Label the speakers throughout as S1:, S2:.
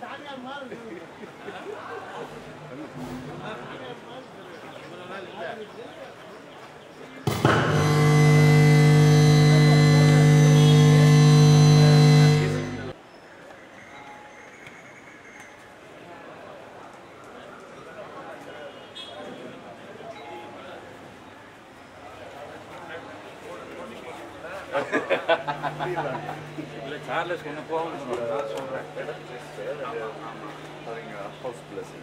S1: இல்லை சார்லஸ் கொஞ்சம் கோவம் நான் சொல்கிறேன்
S2: ஹவுஸ் பிளஸ்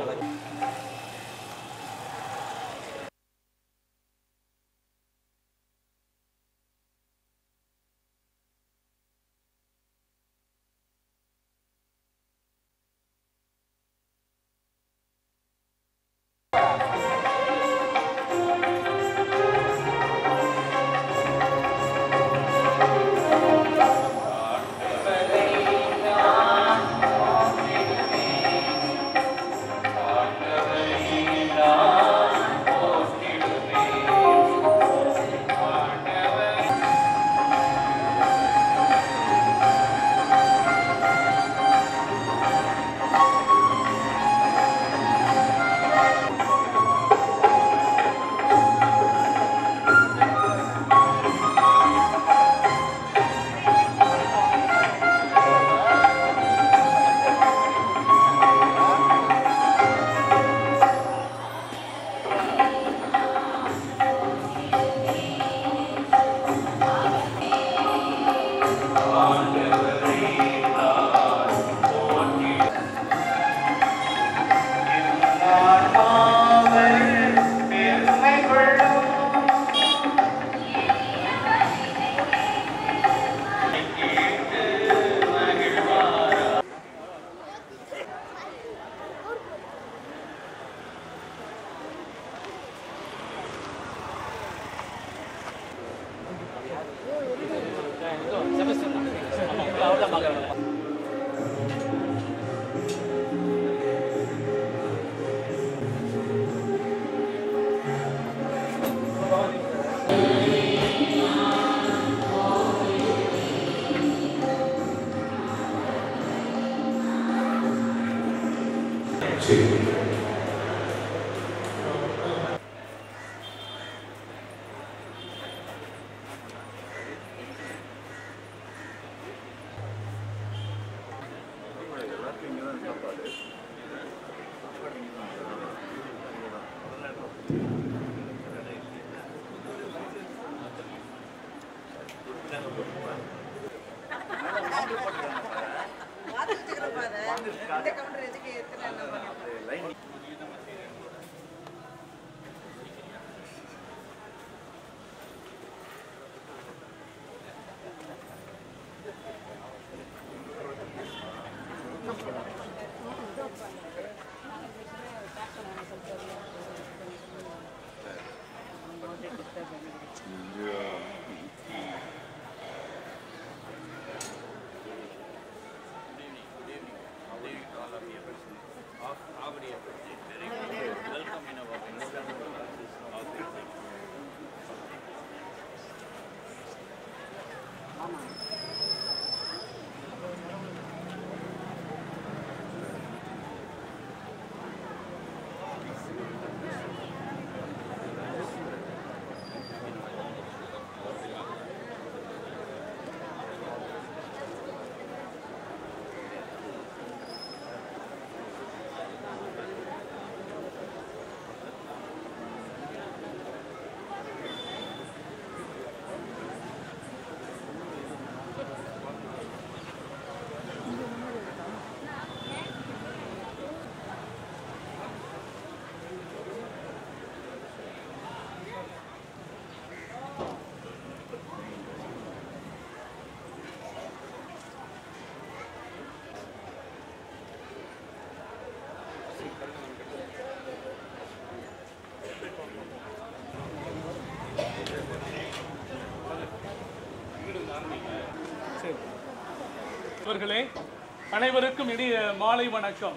S3: இவர்களே அனைவருக்கும் இனிய மாலை வணக்கம்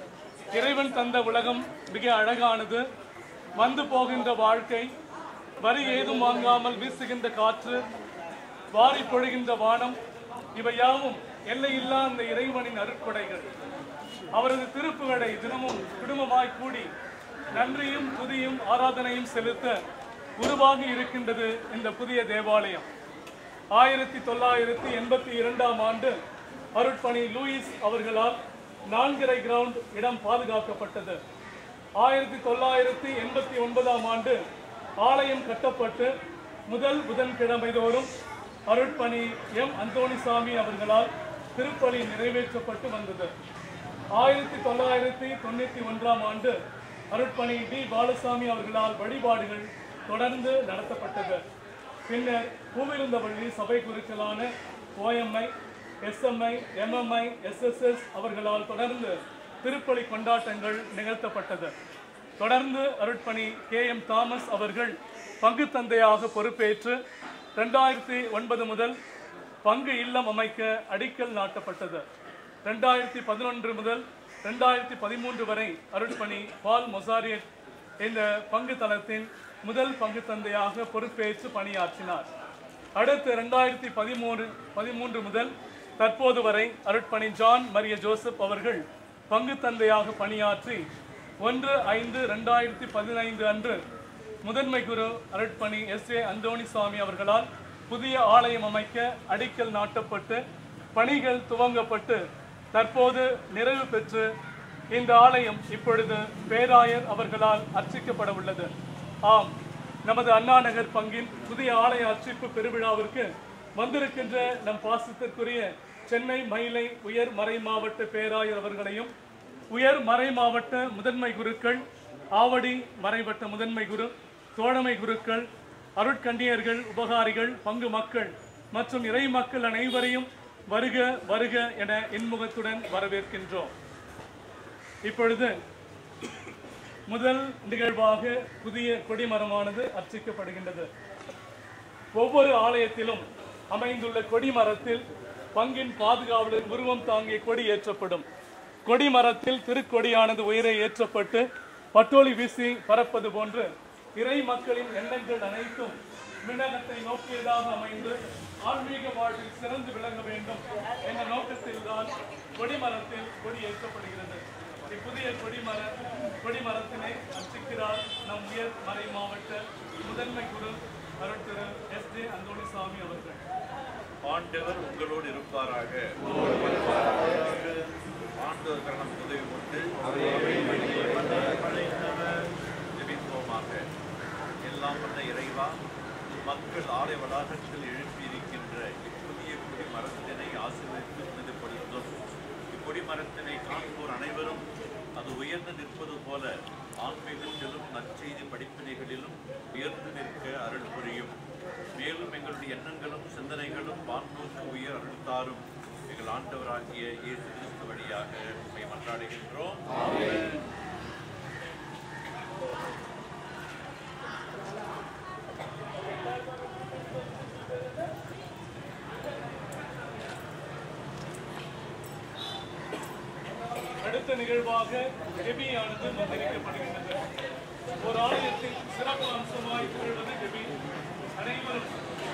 S3: இறைவன் தந்த உலகம் மிக அழகானது வந்து போகின்ற வாழ்க்கை வரி ஏதும் வாங்காமல் வீசுகின்ற காற்று வாரி பொழிகின்ற வானம் இவை யாவும் எல்லையில்லா அந்த இறைவனின் அருட்கொடைகள் அவரது திருப்புகளை தினமும் குடும்பமாய் கூடி நன்றியும் துதியும் ஆராதனையும் செலுத்த உருவாகி இருக்கின்றது இந்த புதிய தேவாலயம் ஆயிரத்தி தொள்ளாயிரத்தி எண்பத்தி இரண்டாம் ஆண்டு அருட்பணி லூயிஸ் அவர்களால் நான்கரை கிரவுண்ட் இடம் பாதுகாக்கப்பட்டது ஆயிரத்தி தொள்ளாயிரத்தி எண்பத்தி ஒன்பதாம் ஆண்டு ஆலயம் கட்டப்பட்டு முதல் புதன்கிழமை தோறும் அருட்பணி எம் அந்தோணிசாமி அவர்களால் திருப்பலி நிறைவேற்றப்பட்டு வந்தது ஆயிரத்தி தொள்ளாயிரத்தி தொண்ணூற்றி ஒன்றாம் ஆண்டு அருட்பணி டி பாலசாமி அவர்களால் வழிபாடுகள் தொடர்ந்து நடத்தப்பட்டது பின்னர் பூவிருந்தவள்ளி சபை குருக்களான ஓஎம்ஐ எஸ்எம்ஐ எம்எம்ஐ எஸ்எஸ்எஸ் அவர்களால் தொடர்ந்து திருப்பலி கொண்டாட்டங்கள் நிகழ்த்தப்பட்டது தொடர்ந்து அருட்பணி கே எம் தாமஸ் அவர்கள் பங்கு தந்தையாக பொறுப்பேற்று ரெண்டாயிரத்தி ஒன்பது முதல் பங்கு இல்லம் அமைக்க அடிக்கல் நாட்டப்பட்டது ரெண்டாயிரத்தி பதினொன்று முதல் ரெண்டாயிரத்தி பதிமூன்று வரை அருட்பணி பால் மொசாரியட் இந்த பங்கு தளத்தின் முதல் பங்கு தந்தையாக பொறுப்பேற்று பணியாற்றினார் அடுத்து ரெண்டாயிரத்தி பதிமூன்று பதிமூன்று முதல் தற்போது வரை அருட்பணி ஜான் மரிய ஜோசப் அவர்கள் பங்கு தந்தையாக பணியாற்றி ஒன்று ஐந்து ரெண்டாயிரத்தி பதினைந்து அன்று முதன்மை குரு அருட்பணி எஸ் ஏ அந்தோணிசாமி அவர்களால் புதிய ஆலயம் அமைக்க அடிக்கல் நாட்டப்பட்டு பணிகள் துவங்கப்பட்டு தற்போது நிறைவு பெற்று இந்த ஆலயம் இப்பொழுது பேராயர் அவர்களால் அர்ச்சிக்கப்பட உள்ளது ஆம் நமது அண்ணா நகர் பங்கின் புதிய ஆலய அர்ச்சிப்பு பெருவிழாவிற்கு வந்திருக்கின்ற நம் பாசத்திற்குரிய சென்னை மயிலை உயர் மறை மாவட்ட பேராயர் அவர்களையும் உயர் மறை மாவட்ட முதன்மை குருக்கள் ஆவடி மறைவட்ட முதன்மை குரு தோழமை குருக்கள் அருட்கண்டியர்கள் உபகாரிகள் பங்கு மக்கள் மற்றும் இறை மக்கள் அனைவரையும் வருக வருக என இன்முகத்துடன் வரவேற்கின்றோம் இப்பொழுது முதல் நிகழ்வாக புதிய கொடிமரமானது அர்ச்சிக்கப்படுகின்றது ஒவ்வொரு ஆலயத்திலும் அமைந்துள்ள கொடிமரத்தில் பங்கின் பாதுகாவலர் உருவம் தாங்கிய கொடி ஏற்றப்படும் கொடிமரத்தில் திருக்கொடியானது உயரே ஏற்றப்பட்டு பட்டோலி வீசி பறப்பது போன்று இறை மக்களின் எண்ணங்கள் அனைத்தும் விண்ணகத்தை நோக்கியதாக அமைந்து ஆன்மீக வாழ்வில் சிறந்து விளங்க வேண்டும் என்ற நோக்கத்தில்தான் கொடிமரத்தில் கொடி ஏற்றப்படுகிறது இப்புதிய கொடிமர கொடிமரத்தினை அர்ச்சிக்கிறார் நம் உயர் மறை மாவட்ட முதன்மை குரு அருள் திரு எஸ் ஜே அந்தோணிசாமி அவர்கள்
S1: ஆண்டவர் உங்களோடு இருப்பாராக ஆண்டவர் கரணம் உதவி கொண்டு ஜெபிப்போமாக எல்லாம் வந்த இறைவா மக்கள் ஆலை வளாகத்தில் எழுப்பியிருக்கின்ற இப்புதிய குடி மரத்தினை ஆசீர்வதித்து புனிதப்படுத்தும் இக்கொடி மரத்தினை காண்போர் அனைவரும் அது உயர்ந்து நிற்பது போல ஆன்மீகத்திலும் நற்செய்தி படிப்பினைகளிலும் உயர்ந்து நிற்க அருள் புரியும் மேலும் எங்களுடைய எண்ணங்களும் சிந்தனைகளும் வான்நோக்கு உயர் அருள் தாரும் எங்கள் ஆண்டவராகிய இயேசு கிறிஸ்து வழியாக உண்மை மன்றாடுகின்றோம்
S3: அடுத்த நிகழ்வாக கெபியானது மந்திரிக்கப்படுகின்றது ஒரு ஆலயத்தின் சிறப்பு அம்சமாய் திகழ்வது கெபி அனைவரும்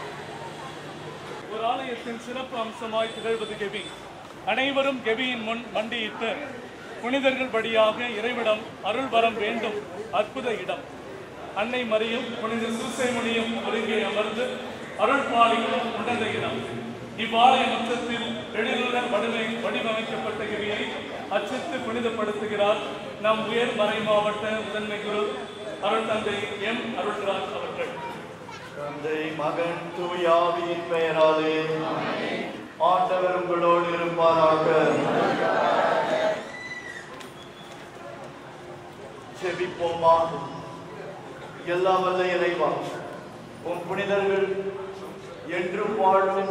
S3: ஒரு ஆலயத்தின் சிறப்பு அம்சமாய் திகழ்வது கெபி அனைவரும் கெபியின் முன் மண்டியிட்டு புனிதர்கள் வழியாக இறைவிடம் அருள் வரம் வேண்டும் அற்புத இடம் அன்னை மரியும் புனித சூசைமணியும் ஒருங்கே அமர்ந்து அருள் பாலிக்கும் உன்னத இடம் இவ்வாலய மொத்தத்தில் எழிலுள்ள வடிவை வடிவமைக்கப்பட்ட கிரியை அச்சித்து புனிதப்படுத்துகிறார் நம் உயர் மறை மாவட்ட முதன்மை குரு அருள் தந்தை எம் அருள்ராஜ் அவர்கள்
S2: தந்தை மகன் தூயாவியின் பெயராலே ஆண்டவர் உங்களோடு இருப்பாராக செபிப்போமா எல்லாம் வல்ல இறைவா உன் புனிதர்கள் என்றும் வாழும்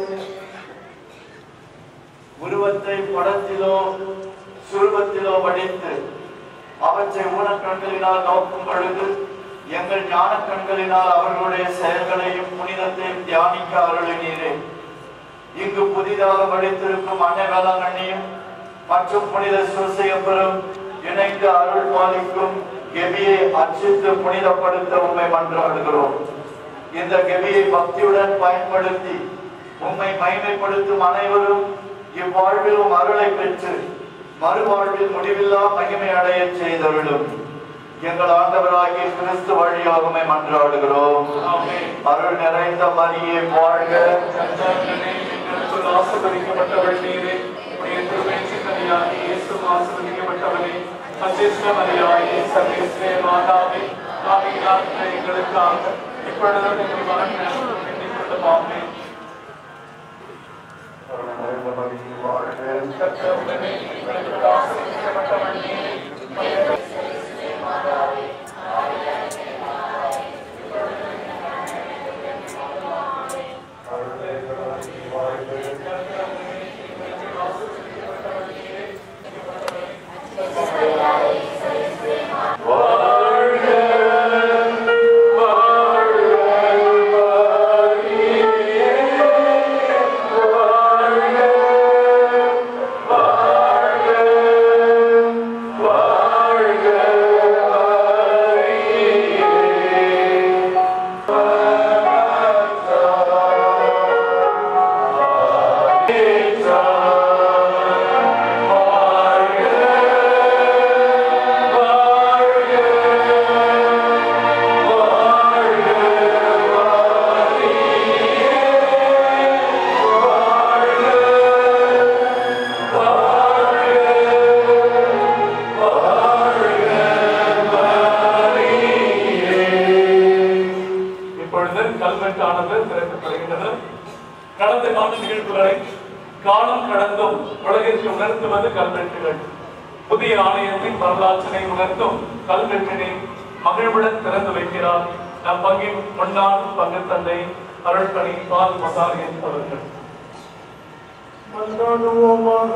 S2: உருவத்தை படத்திலோ சுருவத்திலோ வடித்து அவற்றை ஊனக்கண்களினால் நோக்கும் பொழுது எங்கள் ஞான கண்களினால் அவர்களுடைய செயல்களையும் புனிதத்தையும் தியானிக்க அருளினீரே இங்கு புதிதாக படித்திருக்கும் அன்னை வேளாங்கண்ணியும் மற்றும் புனித சுசையப்பரும் இணைந்து அருள் பாலிக்கும் கெபியை அர்ச்சித்து புனிதப்படுத்த உண்மை மன்றாடுகிறோம் இந்த கெபியை பக்தியுடன் பயன்படுத்தி உம்மை மைமைப்படுத்தும் அனைவரும் இவ்வாழ்விலும் அருளை பெற்று மறுவாழ்வில் முடிவில்லா மகிமை அடைய செய்தருளும் எங்கள் ஆண்டவராகிய கிறிஸ்து வழியாகவே மன்றாடுகிறோம் அருள் நிறைந்த மரியே வாழ்க
S3: ஆசிர்வதிக்கப்பட்டவள் நீரே உடைய திருவேட்சிக்கனியாகி இயேசு ஆசிர்வதிக்கப்பட்டவனே அசிஷ்டமரியாயே சர்வேஸ்வரே மாதாவே ஆவியிலான எங்களுக்காக இப்பொழுது எங்கள் மகன் எண்ணிக் கொள்ளுமாமே
S2: அருள் நிறைந்த மரியே வாழ்க
S3: கர்த்தருடனே எங்களுக்கு ஆசிர்வதிக்கப்பட்டவள் நீரே இப்பொழுது கல்வெட்டு ஆனது திறக்கப்படுகின்றது கடந்த கால நிகழ்வுகளை காலம் கடந்தும் உலகிற்கு உணர்த்துவது கல்வெட்டுகள் புதிய ஆலயத்தின் வரலாற்றினை உணர்த்தும் கல்வெட்டினை மகிழ்வுடன் திறந்து வைக்கிறார் நம் பங்கின் முன்னாள் பங்கு தந்தை அருள்பணி பால் மசாலியன் அவர்கள்
S4: மன்றாடுவோமாக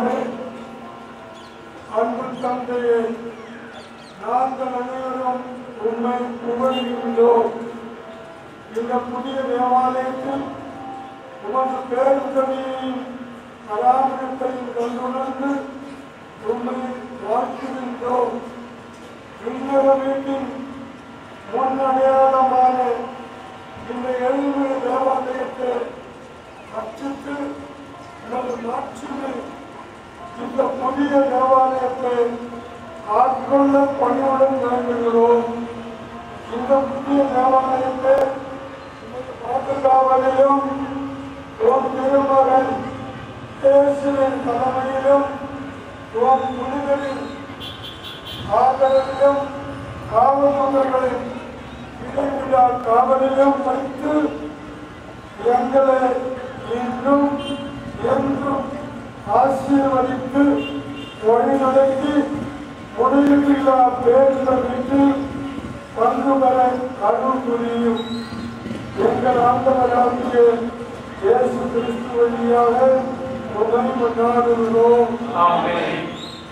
S4: அன்பு தந்தையே நாங்கள் அனைவரும் உண்மை புகழ்கின்றோம் இந்த புதிய தேவாலயத்தில் உமது பேருதவியையும் பராமரிப்பையும் கண்டுணர்ந்து உண்மை வாழ்த்துகின்றோம் விண்ணக வீட்டின் முன் அடையாளமான இந்த எழுவு தேவாலயத்தை அச்சிட்டு நமது நாட்டினை இந்த புதிய தேவாலயத்தை ஆட்கொள்ள பணியுடன் வேண்டுகிறோம் இந்த புதிய தேவாலயத்தை நமது பாதுகாவலிலும் உன் திருமகன் இயேசுவின் தலைமையிலும் உன் புனிதரின் ஆதரவிலும் காவல்துறைகளின் இடைவிடா காவலிலும் வைத்து எங்களை இன்றும் என்றும் ஆசீர்வதித்து வழிநடத்தி முடிவில்லா பேருந்தல் வீட்டில் பங்கு பெற அருள் புரியும் எங்கள் ஆண்டவராகிய இயேசு கிறிஸ்து வழியாக உதவி கொண்டாடுகிறோம்
S3: ஆமென்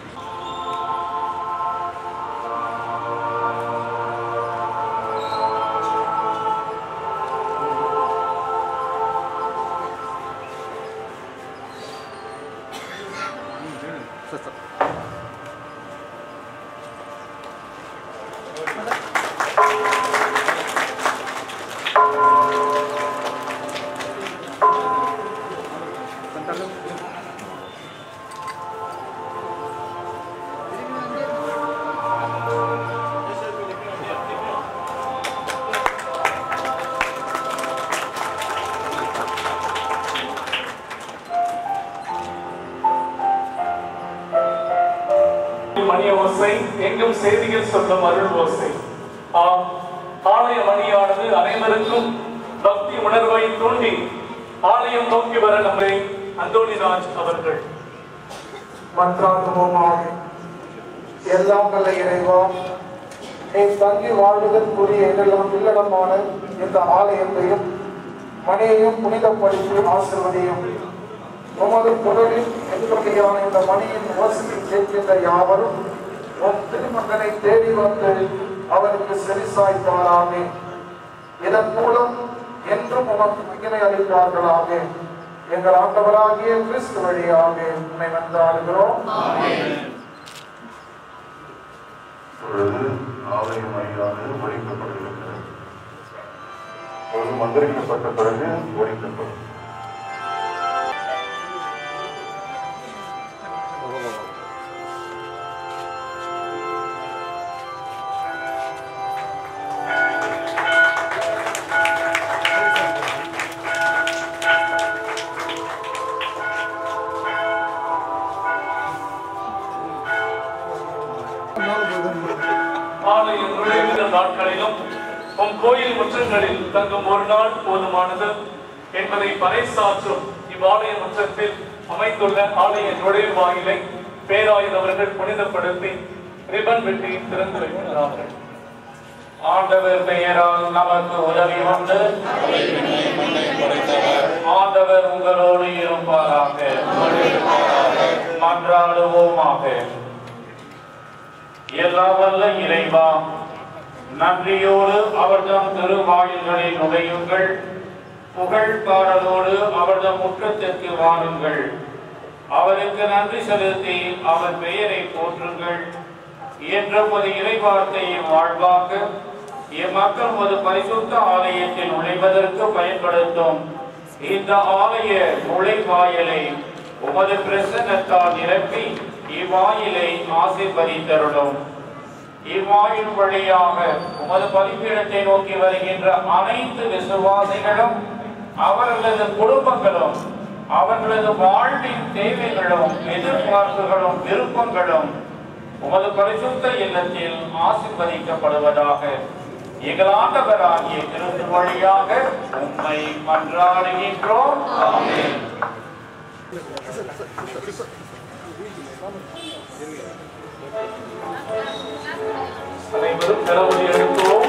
S3: மணி ஓசை எங்கும் செய்திகள் சொல்லும் அருள் ஓசை ஆம் ஆலய மணியானது அனைவருக்கும் பக்தி உணர்வை தூண்டி ஆலயம் நோக்கி வர நம்மை அந்தோணிராஜ் அவர்கள்
S4: மன்றாடுவோமாக எல்லாம் வல்ல இறைவா நீ தங்கி வாழ்வதற்குரிய எங்களெல்லாம் இல்லடமான இந்த ஆலயத்தையும் மணியையும் புனிதப்படுத்தி ஆசிர்வதியும் உமது புகழில் எங்களுடையான இந்த மணியின் ஓசையை கேட்கின்ற யாவரும் உன் திருமகனை தேடி வந்து அவருக்கு செவிசாய்த்தாராமே இதன் மூலம் என்றும் உமக்கு மகிமை அளித்தார்களாக எங்கள் ஆண்டவராகிய கிறிஸ்து வழியாக உண்மை வந்தாடுகிறோம்
S5: பொழுது ஆலயம் ஐயானது ஒழிக்கப்படுகிறது பொழுது மந்திரிக்கப்பட்ட பிறகு ஒழிக்கப்படும்
S3: கோயில் முற்றங்களில் தங்கும் ஒரு நாள் போதுமானது என்பதை பறைசாற்றும் இவ்வாலய முற்றத்தில் அமைந்துள்ள ஆலய நுழைவு வாயிலை பேராயர் அவர்கள் புனிதப்படுத்தி ரிபன் வெட்டி திறந்து வைக்கிறார்கள்
S6: ஆண்டவர் பெயரால் நமக்கு உதவி உண்டு ஆண்டவர் உங்களோடு இருப்பாராக மன்றாடுவோமாக எல்லாம் வல்ல இறைவா நன்றியோடு அவர்தம் திருவாயில்களில் நுழையுங்கள் புகழ் பாடலோடு அவர்தம் முற்றத்திற்கு வாருங்கள் அவருக்கு நன்றி செலுத்தி அவர் பெயரை போற்றுங்கள் என்றும் ஒரு இறைவார்த்தையை வாழ்வாக்க இம்மக்கள் ஒரு பரிசுத்த ஆலயத்தில் நுழைவதற்கு பயன்படுத்தும் இந்த ஆலய நுழைவாயிலை உமது பிரசன்னத்தால் நிரப்பி இவ்வாயிலை ஆசீர்வதித்தருளும் இவ்வாயின் வழியாக உமது பலிப்பீடத்தை நோக்கி வருகின்ற அனைத்து விசுவாசிகளும் அவர்களது குடும்பங்களும் அவர்களது வாழ்வின் தேவைகளும் எதிர்பார்ப்புகளும் விருப்பங்களும் உமது பரிசுத்த இல்லத்தில் ஆசீர்வதிக்கப்படுவதாக எங்கள் ஆண்டவராகிய கிறிஸ்து வழியாக உம்மை மன்றாடுகின்றோம் ஆமென்
S3: அனைவரும் கடவுளை எழுப்புவோம்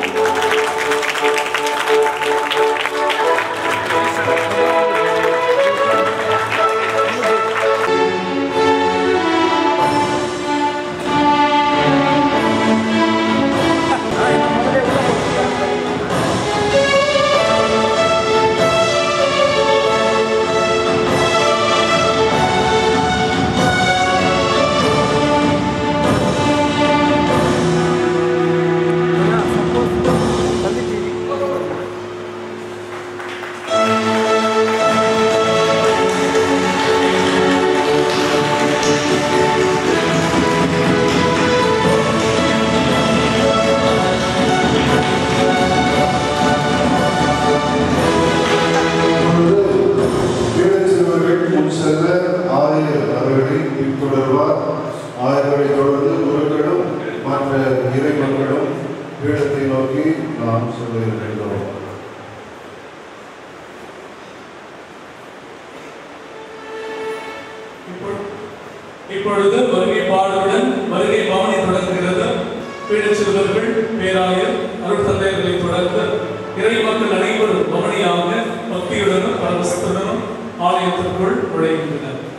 S5: வீரச்சிறுவர்கள் முன் செல்ல ஆயர் அவர்களை பின்தொடர்வார் ஆயர்களை தொடர்ந்து குருக்களும் மற்ற இறை மக்களும் பீடத்தை நோக்கி நாம் செல்ல இருக்கின்றோம்
S3: இப்பொழுது வருகை பாடலுடன் வருகை பவனி தொடங்குகிறது பீடச் சிறுவர்கள் பேராயர் அருள் தந்தையர்களை தொடர்ந்து இறை மக்கள் அனைவரும் பவனியாக பக்தியுடனும் பரவசத்துடனும் ஆலயத்திற்குள் நுழைகின்றனர்